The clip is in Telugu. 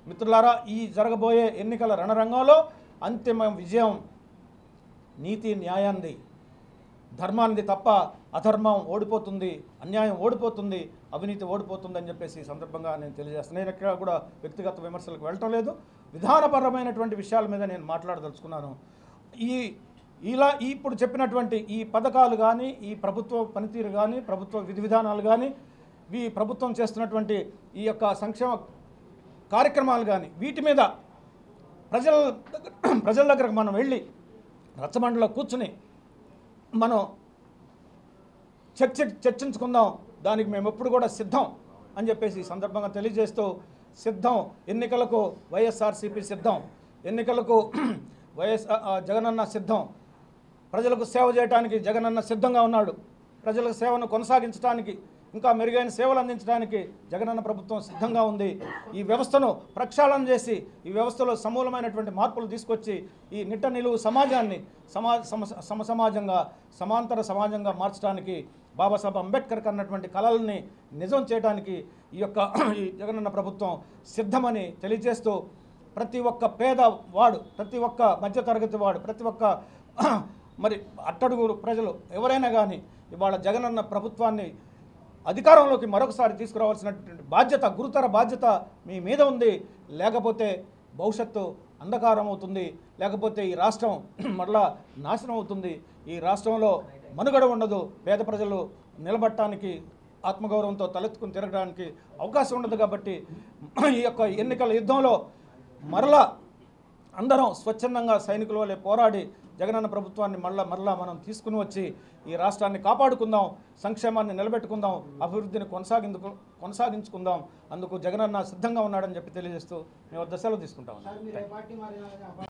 మిత్రులారా ఈ జరగబోయే ఎన్నికల రణరంగంలో అంతిమ విజయం నీతి న్యాయాన్ని ధర్మానికి తప్ప అధర్మం ఓడిపోతుంది అన్యాయం ఓడిపోతుంది అవినీతి ఓడిపోతుంది అని చెప్పేసి ఈ సందర్భంగా నేను తెలియజేస్తాను నేను ఎక్కడ కూడా వ్యక్తిగత విమర్శలకు వెళ్ళటం లేదు విధానపరమైనటువంటి విషయాల మీద నేను మాట్లాడదలుచుకున్నాను ఈ ఇలా ఈ ఇప్పుడు చెప్పినటువంటి ఈ పథకాలు కానీ ఈ ప్రభుత్వ పనితీరు కానీ ప్రభుత్వ విధి విధానాలు కానీ ఈ ప్రభుత్వం చేస్తున్నటువంటి ఈ యొక్క సంక్షేమ కార్యక్రమాలు కానీ వీటి మీద ప్రజల దగ్గర ప్రజల దగ్గరకు మనం వెళ్ళి రచ్చబండలో కూర్చుని మనం చర్చ చర్చించుకుందాం దానికి మేము ఎప్పుడు కూడా సిద్ధం అని చెప్పేసి ఈ సందర్భంగా తెలియజేస్తూ సిద్ధం ఎన్నికలకు వైఎస్ఆర్సీపీ సిద్ధం ఎన్నికలకు వైఎస్ ఆ, ఆ, జగనన్న సిద్ధం ప్రజలకు సేవ చేయడానికి జగనన్న సిద్ధంగా ఉన్నాడు ప్రజలకు సేవను కొనసాగించడానికి ఇంకా మెరుగైన సేవలు అందించడానికి జగనన్న ప్రభుత్వం సిద్ధంగా ఉంది ఈ వ్యవస్థను ప్రక్షాళన చేసి ఈ వ్యవస్థలో సమూలమైనటువంటి మార్పులు తీసుకొచ్చి ఈ నిట్ట నిలువు సమాజాన్ని సమా సమ సమ సమాజంగా సమాంతర సమాజంగా మార్చడానికి బాబాసాహెబ్ అంబేద్కర్ అన్నటువంటి కళల్ని నిజం చేయడానికి ఈ యొక్క ఈ జగనన్న ప్రభుత్వం సిద్ధమని తెలియజేస్తూ ప్రతి ఒక్క పేద వాడు ప్రతి ఒక్క మధ్యతరగతి వాడు ప్రతి ఒక్క మరి అట్టడుగు ప్రజలు ఎవరైనా కానీ ఇవాళ జగనన్న ప్రభుత్వాన్ని అధికారంలోకి మరొకసారి తీసుకురావాల్సినటువంటి బాధ్యత గురుతర బాధ్యత మీ మీద ఉంది లేకపోతే భవిష్యత్తు అంధకారం అవుతుంది లేకపోతే ఈ రాష్ట్రం మరలా నాశనం అవుతుంది ఈ రాష్ట్రంలో మనుగడ ఉండదు పేద ప్రజలు నిలబడటానికి ఆత్మగౌరవంతో తలెత్తుకుని తిరగడానికి అవకాశం ఉండదు కాబట్టి ఈ యొక్క ఎన్నికల యుద్ధంలో మరలా అందరం స్వచ్ఛందంగా సైనికుల వల్లే పోరాడి జగనన్న ప్రభుత్వాన్ని మళ్ళా మరలా మనం తీసుకుని వచ్చి ఈ రాష్ట్రాన్ని కాపాడుకుందాం సంక్షేమాన్ని నిలబెట్టుకుందాం అభివృద్ధిని కొనసాగిందుకు కొనసాగించుకుందాం అందుకు జగనన్న సిద్ధంగా ఉన్నాడని చెప్పి తెలియజేస్తూ మేము దశలో తీసుకుంటాం సార్ మీరు ఏ పార్టీ మారినా